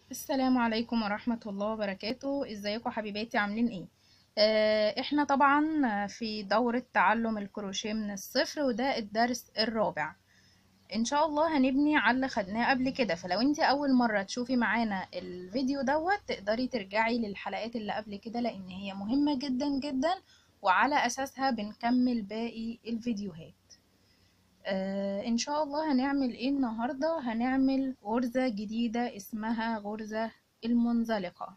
السلام عليكم ورحمة الله وبركاته ازيكم حبيباتي عاملين ايه آه احنا طبعا في دورة تعلم الكروشيه من الصفر وده الدرس الرابع ان شاء الله هنبني على اللي خدناه قبل كده فلو انت اول مرة تشوفي معانا الفيديو دوت تقدري ترجعي للحلقات اللي قبل كده لان هي مهمة جدا جدا وعلى اساسها بنكمل باقي الفيديوهات آه ان شاء الله هنعمل ايه النهاردة هنعمل غرزة جديدة اسمها غرزة المنزلقة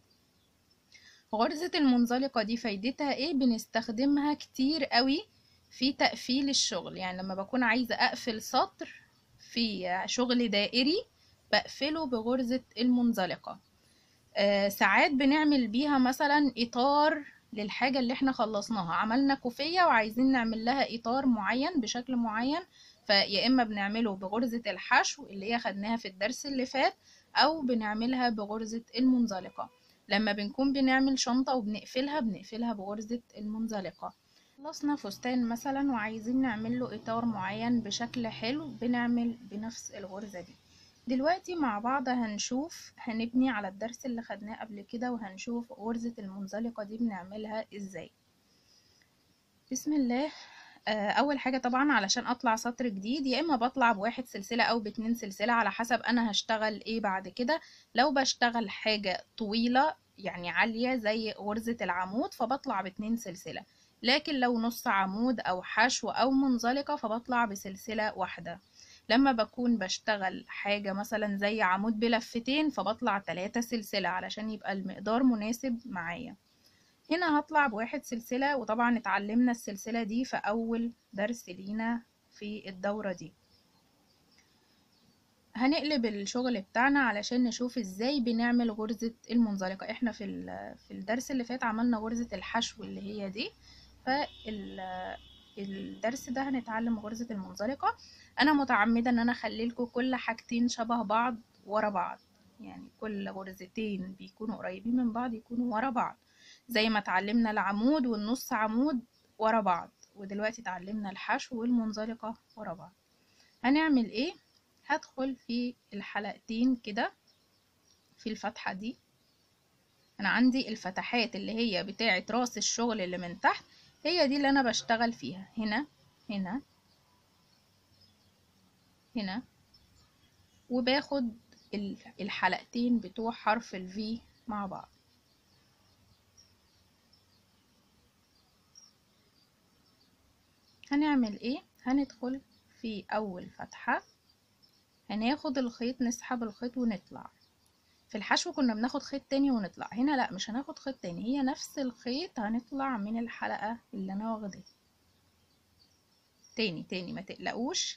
غرزة المنزلقة دي فايدتها ايه بنستخدمها كتير قوي في تقفيل الشغل يعني لما بكون عايزة اقفل سطر في شغل دائري بقفله بغرزة المنزلقة آه ساعات بنعمل بيها مثلا اطار للحاجة اللي احنا خلصناها عملنا كوفية وعايزين نعمل لها اطار معين بشكل معين فيا اما بنعمله بغرزة الحشو اللي هي خدناها في الدرس اللي فات او بنعملها بغرزة المنزلقة لما بنكون بنعمل شنطة وبنقفلها بنقفلها بغرزة المنزلقة خلصنا فستان مثلا وعايزين نعمل له اطار معين بشكل حلو بنعمل بنفس الغرزة دي دلوقتي مع بعض هنشوف هنبني على الدرس اللي خدناه قبل كده وهنشوف غرزة المنزلقة دي بنعملها ازاي بسم الله اول حاجة طبعا علشان اطلع سطر جديد يا اما بطلع بواحد سلسلة او باتنين سلسلة على حسب انا هشتغل ايه بعد كده لو بشتغل حاجة طويلة يعني عالية زي غرزة العمود فبطلع باتنين سلسلة لكن لو نص عمود او حشو او منزلقة فبطلع بسلسلة واحدة لما بكون بشتغل حاجة مثلا زي عمود بلفتين فبطلع تلاتة سلسلة علشان يبقى المقدار مناسب معايا هنا هطلع بواحد سلسلة وطبعا اتعلمنا السلسلة دي في أول درس لينا في الدورة دي هنقلب الشغل بتاعنا علشان نشوف ازاي بنعمل غرزة المنزلقة احنا في, في الدرس اللي فات عملنا غرزة الحشو اللي هي دي فالدرس ده هنتعلم غرزة المنزلقة انا متعمدة ان انا اخلي لكم كل حاجتين شبه بعض ورا بعض يعني كل غرزتين بيكونوا قريبين من بعض يكونوا ورا بعض زي ما اتعلمنا العمود والنص عمود ورا بعض ودلوقتي اتعلمنا الحشو والمنزلقة ورا بعض هنعمل ايه هدخل في الحلقتين كده في الفتحة دي انا عندي الفتحات اللي هي بتاعة راس الشغل اللي من تحت هي دي اللي انا بشتغل فيها هنا هنا هنا وباخد الحلقتين بتوع حرف ال V مع بعض هنعمل ايه هندخل في اول فتحة هناخد الخيط نسحب الخيط ونطلع في الحشو كنا بناخد خيط تاني ونطلع هنا لا مش هناخد خيط تاني هي نفس الخيط هنطلع من الحلقة اللي انا واخداها تاني تاني ما تقلقوش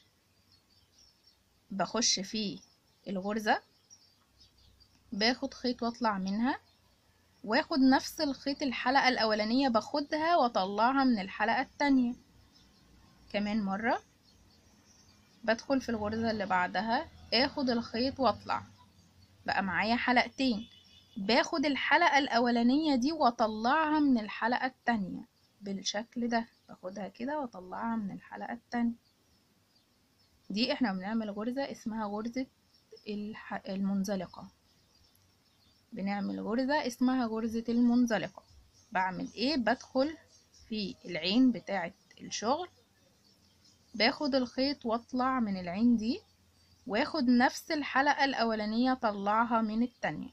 بخش في الغرزة باخد خيط واطلع منها واخد نفس الخيط الحلقة الاولانية باخدها واطلعها من الحلقة التانية كمان مرة بدخل في الغرزة اللي بعدها اخد الخيط واطلع بقى معايا حلقتين باخد الحلقة الاولانية دي واطلعها من الحلقة التانية بالشكل ده باخدها كده واطلعها من الحلقة التانية دي احنا بنعمل غرزة اسمها غرزة المنزلقة بنعمل غرزة اسمها غرزة المنزلقة بعمل ايه بدخل في العين بتاعة الشغل باخد الخيط واطلع من العين دي واخد نفس الحلقة الاولانية طلعها من التانية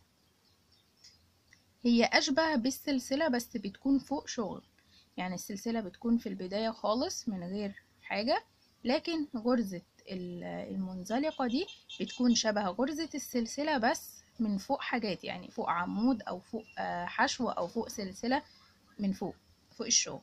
هي اشبه بالسلسلة بس بتكون فوق شغل يعني السلسلة بتكون في البداية خالص من غير حاجة لكن غرزة المنزلقة دي بتكون شبه غرزة السلسلة بس من فوق حاجات يعني فوق عمود او فوق حشو او فوق سلسلة من فوق فوق الشغل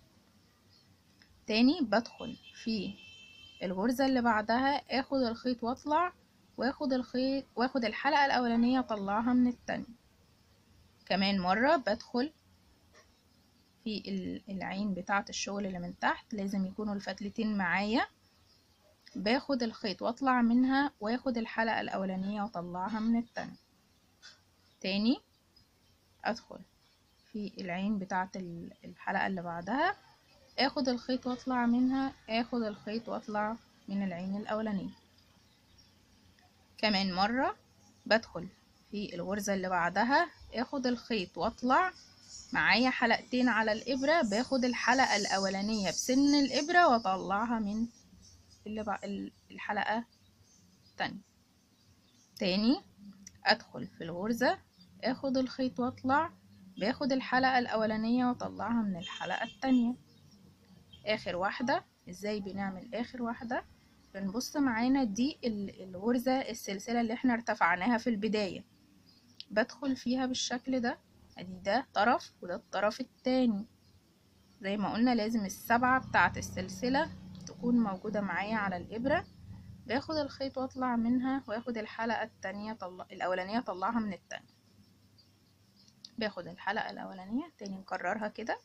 تاني بدخل في الغرزة اللي بعدها اخد الخيط واطلع واخد الخيط واخد الحلقة الاولانية اطلعها من التانية كمان مرة بدخل في العين بتاعة الشغل اللي من تحت لازم يكونوا الفتلتين معايا باخد الخيط واطلع منها واخد الحلقة الاولانية واطلعها من التانية تاني ادخل في العين بتاعة الحلقة اللي بعدها اخد الخيط واطلع منها اخد الخيط واطلع من العين الاولانية كمان مرة بدخل في الغرزة اللي بعدها اخد الخيط واطلع معايا حلقتين على الإبرة باخد الحلقة الأولانية بسن الإبرة واطلعها من اللي بع... الحلقة التانية تاني ادخل في الغرزة اخد الخيط واطلع باخد الحلقة الاولانية واطلعها من الحلقة التانية اخر واحدة ازاي بنعمل اخر واحدة بنبص معانا دي الغرزة السلسلة اللي احنا ارتفعناها في البداية بدخل فيها بالشكل ده ادي ده طرف وده الطرف التاني زي ما قلنا لازم السبعة بتاعة السلسلة تكون موجودة معايا على الإبرة باخد الخيط واطلع منها واخد الحلقة التانية طلع الأولانية طلعها من التانية باخد الحلقة الأولانية تاني نكررها كده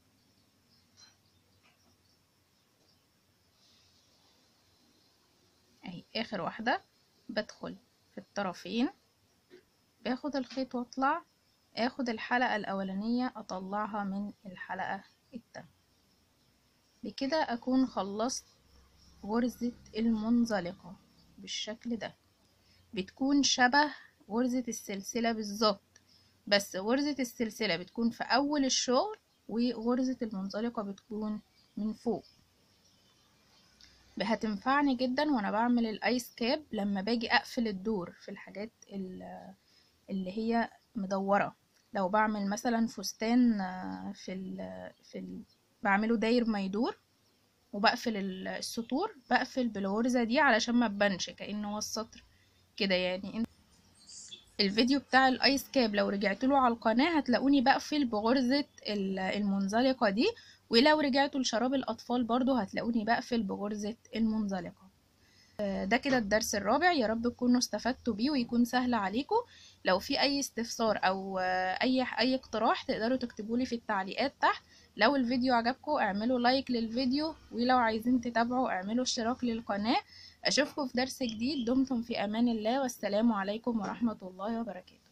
اهي آخر واحدة بدخل في الطرفين باخد الخيط واطلع اخد الحلقة الأولانية أطلعها من الحلقة التانية بكده أكون خلصت غرزة المنزلقة بالشكل ده بتكون شبه غرزة السلسلة بالظبط بس غرزة السلسلة بتكون في أول الشغل وغرزة المنزلقة بتكون من فوق هتنفعني جدا وانا بعمل الايس كاب لما باجي اقفل الدور في الحاجات اللي هي مدورة لو بعمل مثلا فستان في ال في ال بعمله داير ما يدور وبقفل السطور بقفل بالغرزة دي علشان ما تبانش كأنه هو السطر كده يعني الفيديو بتاع الايس كاب لو رجعت له على القناة هتلاقوني بقفل بغرزة المنزلقة دي ولو رجعتوا لشراب الاطفال برضو هتلاقوني بقفل بغرزة المنزلقة ده كده الدرس الرابع يا رب تكونوا استفدتوا بيه ويكون سهل عليكم لو في اي استفسار او اي اي اقتراح تقدروا تكتبولي في التعليقات تحت لو الفيديو عجبكم اعملوا لايك للفيديو ولو عايزين تتابعوا اعملوا اشتراك للقناة اشوفكم في درس جديد دمتم في امان الله والسلام عليكم ورحمة الله وبركاته